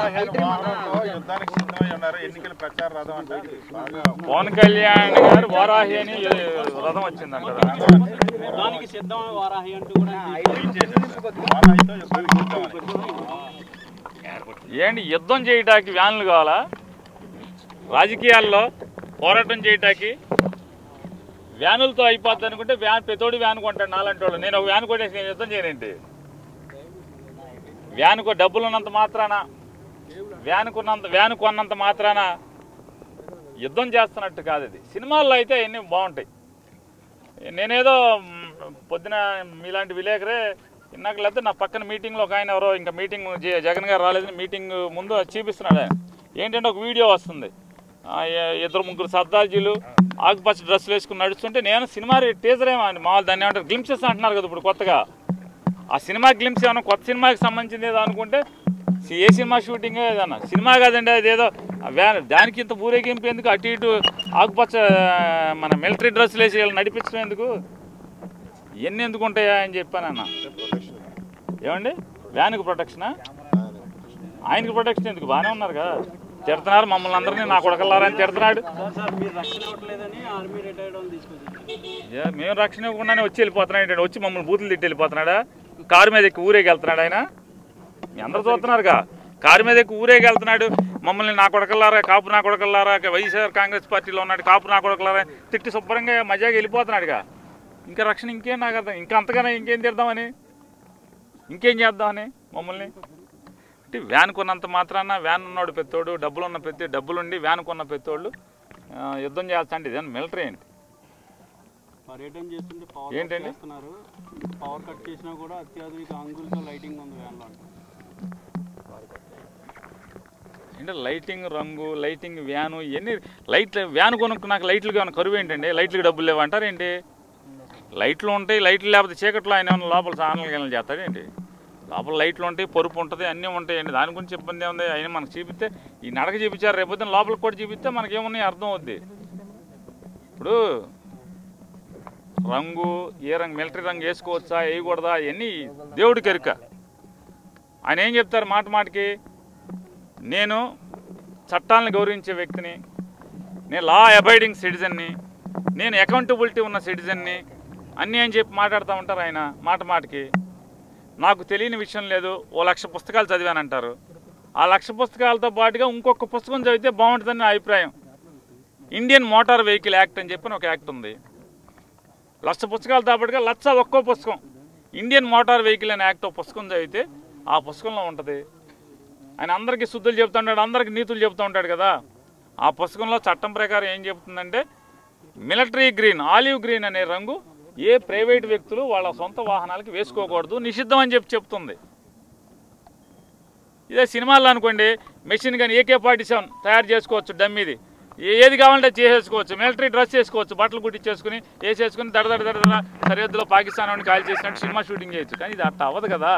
వారాహి వాహనంతో యుద్ధానికి సిద్ధమై ఉన్నారు ఎన్నికల ప్రచార రథం అంటారు బాగా పవన్ కళ్యాణ్ గారు వారాహి అని రథం వచ్చిందంట యుద్ధానికి సిద్ధం వారాహి అంటూ కూడా వారాహితో యుద్ధానికి సిద్ధమని ఏంటి యుద్ధం చేయటానికి వ్యాన్లు కావాలా రాజకీయాల్లో పోరాటం చేయటానికి వ్యానులతో అయిపోద్ది అనుకుంటే వ్యాన్ ప్రతోడి వ్యాన్ కొంటాడు నాలంటి వాళ్ళు నేను ఒక వ్యాన్ కొట్టేసి నేను యుద్ధం చేయనండి వ్యాన్కు డబ్బులు ఉన్నంత మాత్రాన వ్యాన్ కొన్నంత వ్యాన్ కొన్నంత మాత్రాన యుద్ధం చేస్తున్నట్టు కాదు ఇది సినిమాల్లో అయితే అన్నీ బాగుంటాయి నేనేదో మ్, పొద్దున మీలాంటి విలేకరే ఇందాక లేకపోతే నా పక్కన మీటింగ్లో ఒక ఆయన ఎవరో ఇంకా మీటింగ్ జ- జగన్ గారు రాలేదని మీటింగ్ ముందు అది చూపిస్తున్నాడు ఆయన ఏంటంటే ఒక వీడియో వస్తుంది ఆ, ఇ- ఇద్దరు ముగ్గురు సర్దార్జీలు ఆకుపచ్చ డ్రెస్సులు వేసుకుని నడుస్తుంటే నేను సినిమా టీజర్ ఏమో అండి మామూలు దాన్ని ఏమంటారు గ్లిమ్సెస్ అంటున్నారు కదా ఇప్పుడు కొత్తగా ఆ సినిమా గ్లిమ్స్ ఏమన్నా కొత్త సినిమాకి సంబంధించింది ఏదో అనుకుంటే సి- ఏ సినిమా షూటింగ్ ఏదన్నా సినిమా కాదండి అదేదో ఆ వ్యాన్ దానికి ఇంత ఊరేగింపు ఎందుకు అటు ఇటు ఆకుపచ్చ ఆ, మన మిలిటరీ డ్రెస్సులు వేసి వీళ్ళు నడిపించడం ఎందుకు ఇవన్నీ ఎందుకు ఉంటాయా అని చెప్పానన్న ఏమండి వ్యాన్కి ప్రొటెక్షనా ఆయనకి ప్రొటెక్షన్ ఎందుకు బాగానే ఉన్నారు కదా తిడుతున్నారు మమ్మల్ని అందరినీ నా కొడకల్లారని తిడుతున్నాడు సార్ సార్ మీరు రక్షణ ఇవ్వట్లేదని ఆర్మీ రిటైర్డ్ వాళ్ళు తీసుకొచ్చారు ఏ, మేము రక్షణ ఇవ్వకుండానే వచ్చి వెళ్ళిపోతున్నాడు ఏంటంటే వచ్చి మమ్మల్ని బూతులు తిట్టి వెళ్ళిపోతున్నాడా కారు మీద ఎక్కి ఊరేగి వెళ్తున్నాడు ఆయన మీ అందరూ చూస్తున్నారుగా కారు మీద ఎక్కి ఊరేగి వెళ్తున్నాడు మమ్మల్ని నా కొడకల్లారా కాపు నా కొడకల్లారా వైఎస్ఆర్ కాంగ్రెస్ పార్టీలో ఉన్నాడు కాపు నా కొడకల్లారా తిట్టి శుభ్రంగా మజాగా వెళ్ళిపోతున్నాడుగా ఇంకా రక్షణ ఇంకేం నాకు అర్థం ఇంకా అంతగానే ఇంకేం తిడదామని ఇంకేం చేద్దామని మమ్మల్ని అంటే వ్యాన్ కొన్నంత మాత్రాన వ్యాన్ ఉన్నోడు పెత్తోడు డబ్బులు ఉన్న పెత్తి డబ్బులుండి వ్యాన్ కొన్న పెత్తోళ్ళు ఆ, యుద్ధం చేస్తా అంటే ఇదేనా మిలిటరీ ఏంటి పర్యటన చేస్తుంటే పవర్ కట్ ఏంటండి? చేస్తున్నారు పవర్ కట్ చేసినా కూడా అత్యాధునిక అంగులతో లైటింగ్ ఉంది వ్యాన్లో అంట అంటే లైటింగ్ రంగు లైటింగ్ వ్యాను ఇవన్నీ లైట్ వ్యాన్ కొనుక్కు నాకు లైట్లుగా ఏమైనా కరువు ఏంటండి లైట్లకు డబ్బులు లేవు అంటారేంటి లైట్లు ఉంటాయి లైట్లు లేకపోతే చీకట్లో ఆయన ఏమైనా లోపల సాధనలు గిన్నెలు చేస్తాడేంటి లోపల లైట్లు ఉంటాయి పరుపు ఉంటుంది అన్నీ ఉంటాయండి దాని గురించి ఇబ్బంది ఏముంది ఆయన మనకు చూపిస్తే ఈ నడక చూపించారు రేపొద్దున లోపలికి కూడా చూపిస్తే మనకేమున్నాయి అర్థం అవుద్ది ఇప్పుడు రంగు ఏ రంగు మిలిటరీ రంగు వేసుకోవచ్చా వేయకూడదా అవన్నీ దేవుడికి ఎరుక ఆయన ఏం చెప్తారు మాట మాటకి నేను చట్టాలను గౌరవించే వ్యక్తిని నేను లా అబైడింగ్ సిటిజన్ని నేను అకౌంటబిలిటీ ఉన్న సిటిజన్ని అన్నీ అని చెప్పి మాట్లాడుతూ ఉంటారు ఆయన మాట మాటకి నాకు తెలియని విషయం లేదు ఓ లక్ష పుస్తకాలు చదివానంటారు ఆ లక్ష పుస్తకాలతో పాటుగా ఇంకొక పుస్తకం చదివితే బాగుంటుందని నా అభిప్రాయం ఇండియన్ మోటార్ వెహికల్ యాక్ట్ అని చెప్పి ఒక యాక్ట్ ఉంది లక్ష పుస్తకాలతో పాటుగా లక్ష ఒక్కో పుస్తకం ఇండియన్ మోటార్ వెహికల్ అనే యాక్ట్ ఒక పుస్తకం చదివితే ఆ పుస్తకంలో ఉంటుంది ఆయన అందరికీ శుద్ధులు చెప్తూ ఉంటాడు అందరికీ నీతులు చెప్తూ ఉంటాడు కదా ఆ పుస్తకంలో చట్టం ప్రకారం ఏం చెప్తుందంటే మిలిటరీ గ్రీన్ ఆలివ్ గ్రీన్ అనే రంగు ఏ ప్రైవేట్ వ్యక్తులు వాళ్ళ సొంత వాహనాలకి వేసుకోకూడదు నిషిద్ధం అని చెప్పి చెప్తుంది ఇదే సినిమాల్లో అనుకోండి మెషిన్ కానీ ఏకే ఫార్టీ సెవెన్ తయారు చేసుకోవచ్చు డమ్మీది ఏ- ఏది కావాలంటే చేసేసుకోవచ్చు మిలిటరీ డ్రెస్ చేసుకోవచ్చు బట్టలు కుట్టించేసుకుని వేసేసుకుని దడ దడ దడ దడ సరిహద్దులో పాకిస్తాన్ వాడిని కాల్ చేసినట్టు సినిమా షూటింగ్ చేయొచ్చు కానీ ఇది అట్ట అవ్వదు కదా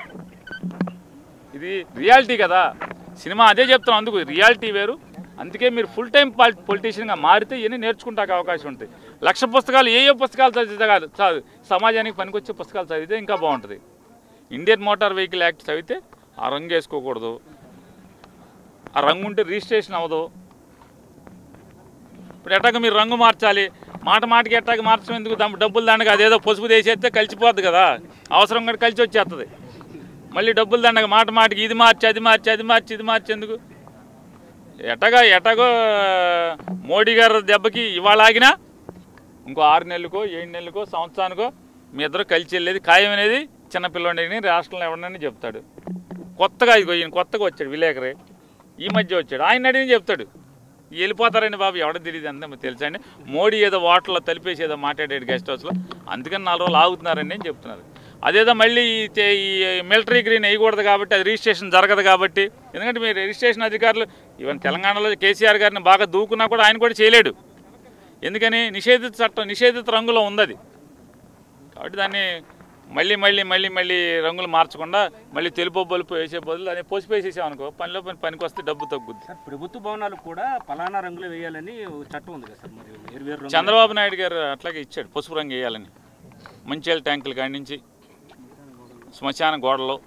ఇది రియాలిటీ కదా సినిమా అదే చెప్తున్నాం అందుకు రియాలిటీ వేరు అందుకే మీరు ఫుల్ టైం పొలిటీషియన్గా మారితే ఇవన్నీ నేర్చుకుంటాక అవకాశం ఉంటుంది లక్ష పుస్తకాలు ఏ ఏ పుస్తకాలు చదివితే కాదు చదువు సమాజానికి పనికొచ్చే పుస్తకాలు చదివితే ఇంకా బాగుంటుంది ఇండియన్ మోటార్ వెహికల్ యాక్ట్ చదివితే ఆ రంగు వేసుకోకూడదు ఆ రంగు ఉంటే రిజిస్ట్రేషన్ అవ్వదు ఇప్పుడు ఎట్టాక మీరు రంగు మార్చాలి మాట మాటకి ఎట్టాక మార్చడం ఎందుకు దమ్- డబ్బులు దండగా అదేదో పసుపు వేసేస్తే కలిసిపోద్ది కదా అవసరం కూడా కలిసి వచ్చేస్తుంది మళ్ళీ డబ్బులు దండగా మాట మాటకి ఇది మార్చి అది మార్చి అది మార్చి ఇది మార్చి ఎందుకు ఎట్టగా ఎట్టగో మోడీ గారి దెబ్బకి ఇవాళ ఆగినా ఇంకో ఆరు నెలలకో ఏడు నెలలకో సంవత్సరానికో మీ ఇద్దరు కలిసి వెళ్ళేది ఖాయం అనేది చిన్నపిల్లని రాష్ట్రంలో ఎవడనని చెప్తాడు కొత్తగా ఇదిగో ఈయన కొత్తగా వచ్చాడు విలేకరే ఈ మధ్య వచ్చాడు ఆయన అడిగిన చెప్తాడు వెళ్ళిపోతారండి బాబు ఎవడో తెలియదు అంతే తెలుసా అండి మోడీ ఏదో వాటర్లో తలిపేసి ఏదో మాట్లాడాడు గెస్ట్ హౌస్లో అందుకని నాలుగు రోజులు ఆగుతున్నారండి అని చెప్తున్నారు అదేదో మళ్ళీ ఈ తే- ఈ మిలిటరీ గ్రీన్ వేయకూడదు కాబట్టి అది రిజిస్ట్రేషన్ జరగదు కాబట్టి ఎందుకంటే మీరు రిజిస్ట్రేషన్ అధికారులు ఈవెన్ తెలంగాణలో కేసీఆర్ గారిని బాగా దూకున్నా కూడా ఆయన కూడా చేయలేడు ఎందుకని నిషేధిత చట్టం నిషేధిత రంగులో ఉంది అది కాబట్టి దాన్ని మళ్ళీ మళ్ళీ మళ్ళీ మళ్ళీ రంగులు మార్చకుండా మళ్ళీ తెలుపు బలుపు వేసే బదులు దాన్ని పోసి వేసేసామనుకో పనిలో పని పనికి వస్తే డబ్బు తగ్గుద్ది సార్ ప్రభుత్వ భవనాలు కూడా పలానా రంగులు వేయాలని చట్టం ఉంది కదా సార్ మరి వేరు వేరు రంగులు చంద్రబాబు నాయుడు గారు అట్లాగే ఇచ్చాడు పసుపు రంగు వేయాలని మంచిర్యాల ట్యాంకులు కాడి నుంచి శ్మశాన గోడలు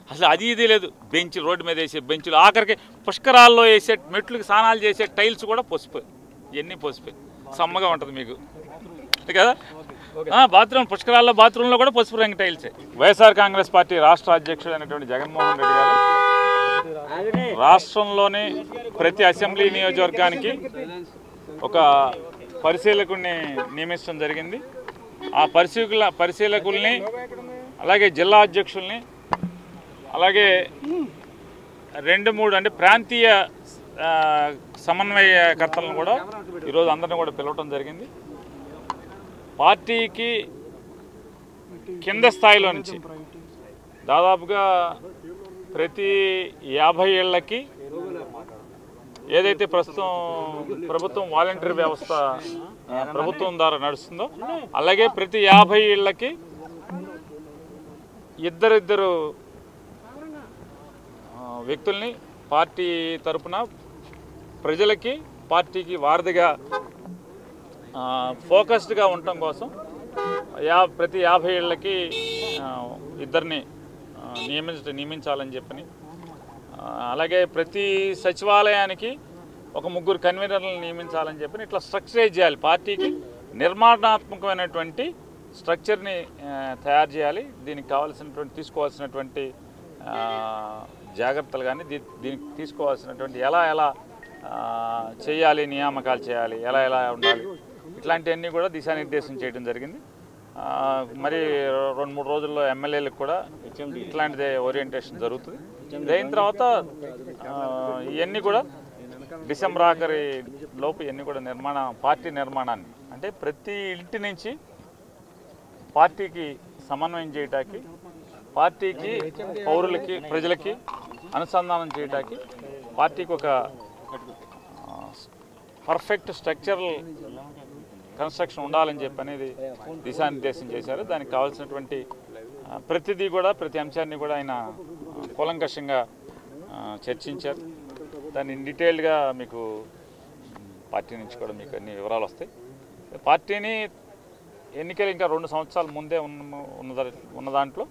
అసలు అది ఇది లేదు బెంచ్ రోడ్డు మీద వేసే బెంచులు ఆఖరికి పుష్కరాల్లో వేసే మెట్లకు స్నానాలు చేసే టైల్స్ కూడా పసుపు ఇవన్నీ పసుపు సమ్మగా ఉంటుంది మీకు అంతే కదా ఆ, బాత్రూమ్ పుష్కరాల్లో బాత్రూంలో కూడా పసుపు రంగు టైల్సే వైఎస్ఆర్ కాంగ్రెస్ పార్టీ రాష్ట్ర అధ్యక్షుడు అయినటువంటి జగన్మోహన్ రెడ్డి గారు రాష్ట్రంలోని ప్రతి అసెంబ్లీ నియోజకవర్గానికి ఒక పరిశీలకుడిని నియమించడం జరిగింది ఆ పరిశీలకుల పరిశీలకుల్ని అలాగే జిల్లా అధ్యక్షుల్ని అలాగే రెండు మూడు అంటే ప్రాంతీయ ఆ, సమన్వయకర్తలను కూడా ఈరోజు అందరిని కూడా పిలవటం జరిగింది పార్టీకి కింద స్థాయిలో నుంచి దాదాపుగా ప్రతి యాభై ఏళ్ళకి ఏదైతే ప్రస్తుతం ప్రభుత్వం వాలంటీర్ వ్యవస్థ ఆ, ప్రభుత్వం ద్వారా నడుస్తుందో అలాగే ప్రతి యాభై ఏళ్ళకి ఇద్దరిద్దరు ఆ, వ్యక్తుల్ని పార్టీ తరపున ప్రజలకి పార్టీకి వారధిగా ఆ, ఫోకస్డ్గా ఉండటం కోసం యా ప్రతి యాభై ఏళ్ళకి ఆ, ఇద్దరిని ఆ, నియమించ నియమించాలని చెప్పని ఆ, అలాగే ప్రతి సచివాలయానికి ఒక ముగ్గురు కన్వీనర్లను నియమించాలని చెప్పి ఇట్లా స్ట్రక్చరైజ్ చేయాలి పార్టీకి నిర్మాణాత్మకమైనటువంటి స్ట్రక్చర్ని ఆ, తయారు చేయాలి దీనికి కావాల్సినటువంటి తీసుకోవాల్సినటువంటి ఆ, జాగ్రత్తలు కానీ దీ దీనికి తీసుకోవాల్సినటువంటి ఎలా ఎలా ఆ, చేయాలి నియామకాలు చేయాలి ఎలా ఎలా ఉండాలి ఇట్లాంటివన్నీ కూడా దిశానిర్దేశం చేయడం జరిగింది ఆ, మరి రెండు మూడు రోజుల్లో ఎమ్మెల్యేలకు కూడా ఇట్లాంటిదే ఓరియంటేషన్ జరుగుతుంది ఇది అయిన తర్వాత ఆ, ఇవన్నీ కూడా డిసెంబర్ ఆఖరి లోపు ఇవన్నీ కూడా నిర్మాణ పార్టీ నిర్మాణాన్ని అంటే ప్రతి ఇంటి నుంచి పార్టీకి సమన్వయం చేయటానికి పార్టీకి పౌరులకి ప్రజలకి అనుసంధానం చేయటానికి పార్టీకి ఒక పర్ఫెక్ట్ స్ట్రక్చరల్ కన్స్ట్రక్షన్ ఉండాలని చెప్పి అనేది దిశానిర్దేశం చేశారు దానికి కావాల్సినటువంటి ఆ, ప్రతిదీ కూడా ప్రతి అంశాన్ని కూడా ఆయన ఆ, కూలంకషంగా ఆ, చర్చించారు దాన్ని డీటెయిల్డ్గా మీకు మ్, పార్టీ నుంచి కూడా మీకు అన్ని వివరాలు వస్తాయి పార్టీని ఎన్నికలు ఇంకా రెండు సంవత్సరాల ముందే ఉన్న ఉన్న ఉన్న దాంట్లో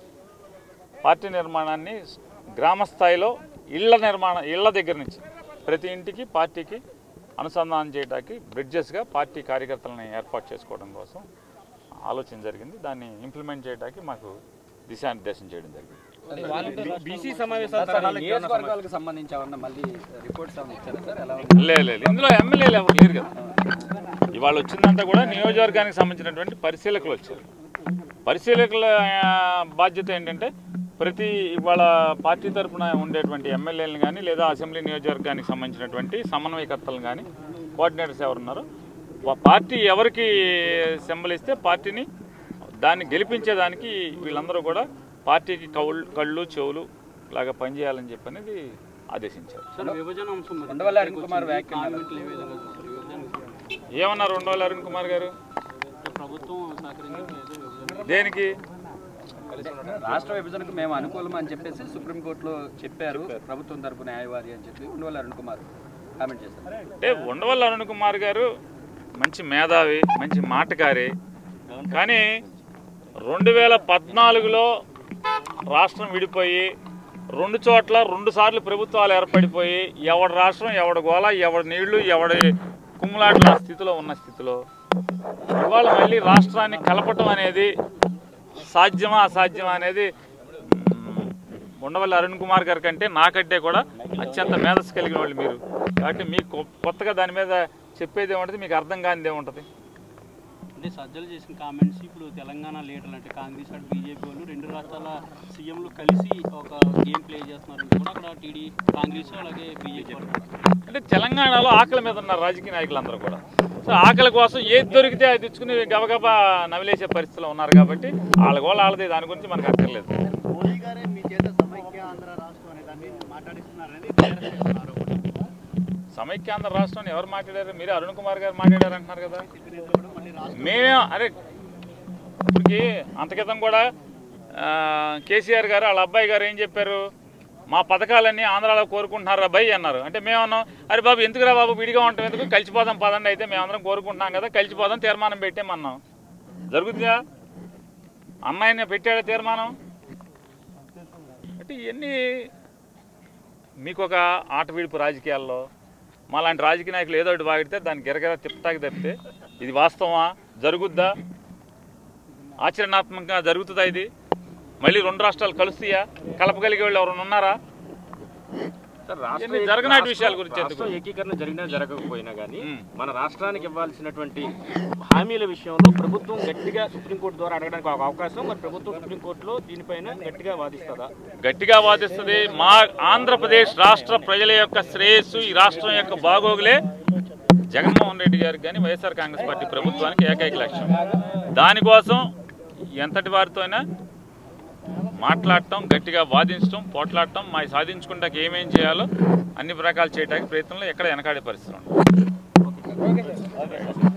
పార్టీ నిర్మాణాన్ని గ్రామ స్థాయిలో ఇళ్ల నిర్మాణం ఇళ్ల దగ్గర నుంచి ప్రతి ఇంటికి పార్టీకి అనుసంధానం చేయడానికి బ్రిడ్జెస్గా పార్టీ కార్యకర్తలని ఏర్పాటు చేసుకోవడం కోసం ఆలోచన జరిగింది దాన్ని ఇంప్లిమెంట్ చేయడానికి మాకు దిశానిర్దేశం చేయడం జరిగింది బీసీ సమావేశాల సార్, ఈ తరహాలో ఏమైనా నియోజకవర్గాలకు సంబంధించి ఏమన్నా మళ్ళీ రిపోర్ట్స్ ఏమైనా ఇచ్చారా సార్ ఎలా ఉంది? లేదు లేదు ఇందులో ఎమ్మెల్యేలు ఎవరు లేరు కదా ఇవాళ వచ్చిందంతా కూడా నియోజకవర్గానికి సంబంధించినటువంటి పరిశీలకులు వచ్చారు పరిశీలకుల ఆ, బాధ్యత ఏంటంటే ప్రతి ఇవాళ పార్టీ తరఫున ఉండేటువంటి ఎమ్మెల్యేలను కానీ లేదా అసెంబ్లీ నియోజకవర్గానికి సంబంధించినటువంటి సమన్వయకర్తలు కానీ కోఆర్డినేటర్స్ ఎవరున్నారో వా- పార్టీ ఎవరికి సింబల్ ఇస్తే పార్టీని దాన్ని గెలిపించేదానికి వీళ్ళందరూ కూడా పార్టీకి కౌళ్ళు కళ్ళు చెవులు లాగా పనిచేయాలని చెప్పి అనేది ఆదేశించారు సార్ విభజన అంశం మరి ఉండవల్లి అరుణ్ కుమార్ వ్యాఖ్యలు కామెంట్లు ఏ విధంగా చూస్తారు? విభజన ఏమన్నారు రెండు వేల అరుణ్ కుమార్ గారు ప్రభుత్వం సహకరించట్లేదు విభజన దేనికి రాష్ట్ర విభజనకు మేము అనుకూలం అని చెప్పేసి సుప్రీంకోర్టులో చెప్పారు ప్రభుత్వం తరపు న్యాయవాది అని చెప్పి ఉండవల్లి అరుణ్ కుమార్ కామెంట్ చేశారు అంటే ఉండవల్లి అరుణ్ కుమార్ గారు మంచి మేధావి మంచి మాటకారి కానీ రెండు వేల పద్నాలుగులో రాష్ట్రం విడిపోయి రెండు చోట్ల రెండు సార్లు ప్రభుత్వాలు ఏర్పడిపోయి ఎవడి రాష్ట్రం ఎవడి గోల ఎవడి నీళ్లు ఎవడి కుమ్ములాట్ల స్థితిలో ఉన్న స్థితిలో ఇవాళ మళ్ళీ రాష్ట్రాన్ని కలపటం అనేది సాధ్యమా అసాధ్యమా అనేది మ్, ఉండవల్లి అరుణ్ కుమార్ గారి కంటే నాకంటే కూడా అత్యంత మేధస్సు కలిగిన వాళ్ళు మీరు కాబట్టి మీకు కొ- కొత్తగా దాని మీద చెప్పేది ఏముంటుంది మీకు అర్థం కానిది ఏముంటుంది అంటే సజ్జలు చేసిన కామెంట్స్ ఇప్పుడు తెలంగాణ లీడర్లు అంటే కాంగ్రెస్ అటు బీజేపీ వాళ్ళు రెండు రాష్ట్రాల సీఎంలు కలిసి ఒక గేమ్ ప్లే చేస్తున్నారంటే కూడా అక్కడ టీడీ కాంగ్రెస్ అలాగే బీజేపీ వాళ్ళు అంటే తెలంగాణలో ఆకలి మీద ఉన్న రాజకీయ నాయకులందరూ కూడా సో ఆకలి కోసం ఏది దొరికితే అది తెచ్చుకుని గబగబా నవిలేసే పరిస్థితిలో ఉన్నారు కాబట్టి వాళ్ళ గోళ వాళ్ళది దాని గురించి మనకు అక్కర్లేదు మోదీ గారే మీ చేత సమైక్య ఆంధ్ర రాష్ట్రం అనే దాన్ని మాట్లాడిస్తున్నారని టీఆర్ఎస్ చేస్తున్న ఆరోపణ. సమైక్యాంధ్ర రాష్ట్రాన్ని ఎవరు మాట్లాడారు మీరు అరుణ్ కుమార్ గారు మాట్లాడారు అంటున్నారు కదా మేమే అరే ఇప్పటికి అంతకితం కూడా ఆ, కేసీఆర్ గారు వాళ్ళ అబ్బాయి గారు ఏం చెప్పారు మా పథకాలన్నీ ఆంధ్రాలో కోరుకుంటున్నారా భయ్ అన్నారు అంటే మేమన్నాం అరే బాబు ఎందుకురా బాబు విడిగా ఉంటాం ఎందుకు కలిసిపోదాం పదండి అయితే మేమందరం కోరుకుంటున్నాం కదా కలిసిపోదాం తీర్మానం పెట్టామన్నాం జరుగుతుందా అన్నయ్యని పెట్టాడా తీర్మానం అంటే ఇవన్నీ మీకు ఒక ఆట విడుపు రాజకీయాల్లో మాలాంటి రాజకీయ నాయకులు ఏదో ఒకటి వాగితే దాన్ని గిరగిర తిప్పటాకి తప్పితే ఇది వాస్తవమా జరుగుద్దా ఆచరణాత్మకంగా జరుగుతుందా ఇది మళ్ళీ రెండు రాష్ట్రాలు కలుస్తాయా కలపగలిగే వాళ్ళు ఎవరైనా ఉన్నారా సార్, రాష్ట్ర ఇవన్నీ జరగనాటి విషయాల గురించి రాష్ట్ర ఎందుకు? ఏకీకరణ జరిగినా జరగకపోయినా కానీ మ్మ్. మన రాష్ట్రానికి ఇవ్వాల్సినటువంటి హామీల విషయంలో ప్రభుత్వం గట్టిగా సుప్రీంకోర్టు ద్వారా అడగడానికి ఒక అవకాశం మరి ప్రభుత్వం సుప్రీంకోర్టులో దీనిపైన గట్టిగా వాదిస్తుందా గట్టిగా వాదిస్తుంది మా ఆంధ్రప్రదేశ్ రాష్ట్ర ప్రజల యొక్క శ్రేయస్సు ఈ రాష్ట్రం యొక్క బాగోగులే జగన్మోహన్ రెడ్డి గారికి కానీ వైఎస్ఆర్ కాంగ్రెస్ పార్టీ ప్రభుత్వానికి ఏకైక లక్ష్యం దానికోసం ఎంతటి వారితో అయినా మాట్లాడటం గట్టిగా వాదించడం పోట్లాడటం మా సాధించుకుంటాకి ఏమేం చేయాలో అన్ని ప్రకారాలు చేయడానికి ప్రయత్నంలో ఎక్కడ వెనకాడే పరిస్థితి ఉండదు